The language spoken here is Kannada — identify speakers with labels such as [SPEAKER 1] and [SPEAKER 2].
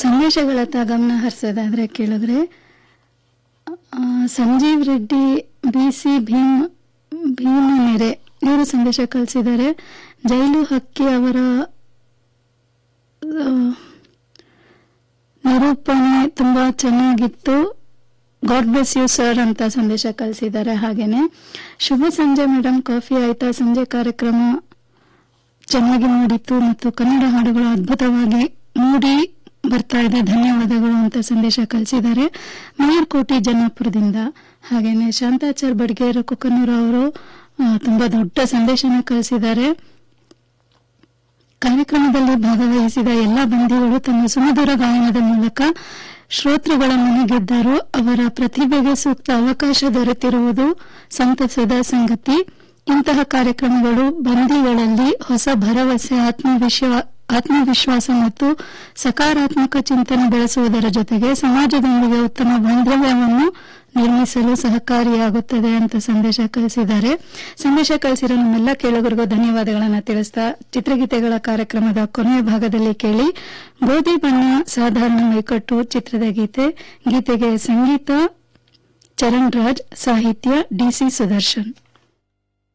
[SPEAKER 1] ಸಂದೇಶಗಳತ್ತ ಗಮನ ಹರಿಸೋದಾದ್ರೆ ಕೇಳಿದ್ರೆ ಆ, ಸಂಜೀವ್ ರೆಡ್ಡಿ ಬಿ ಸಿ ಭೀಮ್ ಭೀಮನೆರೆ ಇವರು ಸಂದೇಶ ಕಳಿಸಿದ್ದಾರೆ ಜೈಲು ಹಕ್ಕಿ ಅವರ ಆ, ನಿರೂಪಣೆ ತುಂಬಾ ಚೆನ್ನಾಗಿತ್ತು ಗಾಡ್ ಬ್ಲೆಸ್ ಯು ಸರ್ ಅಂತ ಸಂದೇಶ ಕಳಿಸಿದ್ದಾರೆ ಹಾಗೇನೆ ಶುಭ ಸಂಜೆ ಮೇಡಮ್ ಕಾಫಿ ಆಯ್ತಾ ಸಂಜೆ ಕಾರ್ಯಕ್ರಮ ಚೆನ್ನಾಗಿ ಮೂಡಿತ್ತು ಮತ್ತು ಕನ್ನಡ ಹಾಡುಗಳು ಅದ್ಭುತವಾಗಿ ಮೂಡಿ ಬರ್ತಾ ಇದೆ ಧನ್ಯವಾದಗಳು ಅಂತ ಸಂದೇಶ ಕಳಿಸಿದ್ದಾರೆ ಮೈರ್ಕೋಟಿ ಜನ್ನಾಪುರದಿಂದ ಹಾಗೇನೆ ಶಾಂತಾಚಾರ್ ಬಡ್ಗೇರ ಕುಕ್ಕನೂರು ಅವರು ಆ, ತುಂಬಾ ದೊಡ್ಡ ಸಂದೇಶನ ಕಳಿಸಿದ್ದಾರೆ ಕಾರ್ಯಕ್ರಮದಲ್ಲಿ ಭಾಗವಹಿಸಿದ ಎಲ್ಲ ಬಂಧಿಗಳು ತಮ್ಮ ಸುಮಧುರ ಗಾಯನದ ಮೂಲಕ ಶ್ರೋತೃಗಳ ಮನೆಗೆದ್ದರು ಅವರ ಪ್ರತಿಭೆಗೆ ಸೂಕ್ತ ಅವಕಾಶ ದೊರೆತಿರುವುದು ಸಂತಸದ ಸಂಗತಿ ಇಂತಹ ಕಾರ್ಯಕ್ರಮಗಳು ಬಂಧಿಗಳಲ್ಲಿ ಹೊಸ ಭರವಸೆ ಆತ್ಮವಿಶ್ವ ಆತ್ಮವಿಶ್ವಾಸ ಮತ್ತು ಸಕಾರಾತ್ಮಕ ಚಿಂತನೆ ಬೆಳೆಸುವುದರ ಜೊತೆಗೆ ಸಮಾಜದೊಂದಿಗೆ ಉತ್ತಮ ಬಾಂಧವ್ಯವನ್ನು ನಿರ್ಮಿಸಲು ಸಹಕಾರಿಯಾಗುತ್ತದೆ ಅಂತ ಸಂದೇಶ ಕಳಿಸಿದ್ದಾರೆ ಸಂದೇಶ ಕಳಿಸಿರೋ ನಮ್ಮೆಲ್ಲ ಕೇಳುಗರಿಗೂ ಧನ್ಯವಾದಗಳನ್ನು ತಿಳಿಸ್ತಾ ಚಿತ್ರಗೀತೆಗಳ ಕಾರ್ಯಕ್ರಮದ ಕೊನೆಯ ಭಾಗದಲ್ಲಿ ಕೇಳಿ ಗೋಧಿ ಬಣ್ಣ ಸಾಧಾರಣ ಮೈಕಟ್ಟು ಚಿತ್ರದ ಗೀತೆ ಗೀತೆಗೆ ಸಂಗೀತ ಚರಣ್ ರಾಜ್ ಸಾಹಿತ್ಯ ಡಿಸಿ ಸುದರ್ಶನ್